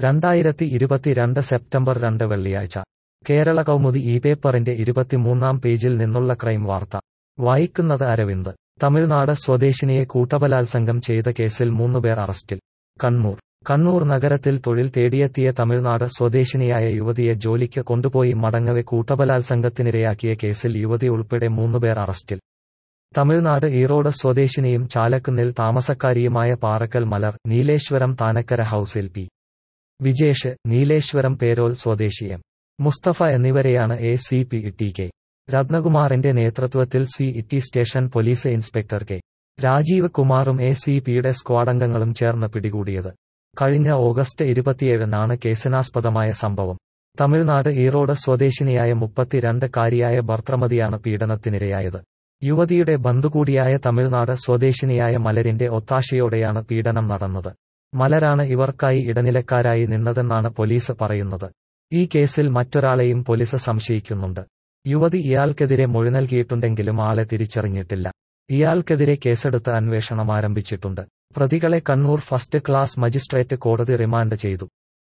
രണ്ടായിരത്തി ഇരുപത്തിരണ്ട് സെപ്റ്റംബർ രണ്ട് വെള്ളിയാഴ്ച കേരള കൗമുദി ഈ പേപ്പറിന്റെ ഇരുപത്തിമൂന്നാം പേജിൽ നിന്നുള്ള ക്രൈം വാർത്ത വായിക്കുന്നത് അരവിന്ദ് തമിഴ്നാട് സ്വദേശിനിയെ കൂട്ടബലാത്സംഗം ചെയ്ത കേസിൽ മൂന്നുപേർ അറസ്റ്റിൽ കണ്ണൂർ കണ്ണൂർ നഗരത്തിൽ തൊഴിൽ തേടിയെത്തിയ തമിഴ്നാട് സ്വദേശിനിയായ യുവതിയെ ജോലിക്ക് കൊണ്ടുപോയി മടങ്ങവെ കൂട്ടബലാത്സംഗത്തിനിരയാക്കിയ കേസിൽ യുവതി ഉൾപ്പെടെ മൂന്നുപേർ അറസ്റ്റിൽ തമിഴ്നാട് ഈറോഡ് സ്വദേശിനിയും ചാലക്കുന്നിൽ താമസക്കാരിയുമായ പാറക്കൽ മലർ നീലേശ്വരം താനക്കര ഹൌസിൽ പി വിജേഷ് നീലേശ്വരം പേരോൽ സ്വദേശി എം മുസ്തഫ എന്നിവരെയാണ് A C P T K രത്നകുമാറിന്റെ നേതൃത്വത്തിൽ city station police inspector K Rajeev കുമാറും എ സി പിയുടെ സ്ക്വാഡംഗങ്ങളും ചേർന്ന് പിടികൂടിയത് കഴിഞ്ഞ ഓഗസ്റ്റ് ഇരുപത്തിയേഴിനാണ് കേസിനാസ്പദമായ സംഭവം തമിഴ്നാട് ഈറോഡ് സ്വദേശിനിയായ മുപ്പത്തിരണ്ട് കാരിയായ ഭർത്രമതിയാണ് പീഡനത്തിനിരയായത് യുവതിയുടെ ബന്ധുകൂടിയായ തമിഴ്നാട് സ്വദേശിനിയായ മലരിന്റെ ഒത്താശയോടെയാണ് പീഡനം നടന്നത് മലരാണ് ഇവർക്കായി ഇടനിലക്കാരായി നിന്നതെന്നാണ് പോലീസ് പറയുന്നത് ഈ കേസിൽ മറ്റൊരാളെയും പോലീസ് സംശയിക്കുന്നുണ്ട് യുവതി ഇയാൾക്കെതിരെ മൊഴി നൽകിയിട്ടുണ്ടെങ്കിലും ആളെ തിരിച്ചറിഞ്ഞിട്ടില്ല ഇയാൾക്കെതിരെ കേസെടുത്ത് അന്വേഷണം ആരംഭിച്ചിട്ടുണ്ട് പ്രതികളെ കണ്ണൂർ ഫസ്റ്റ് ക്ലാസ് മജിസ്ട്രേറ്റ് കോടതി റിമാൻഡ് ചെയ്തു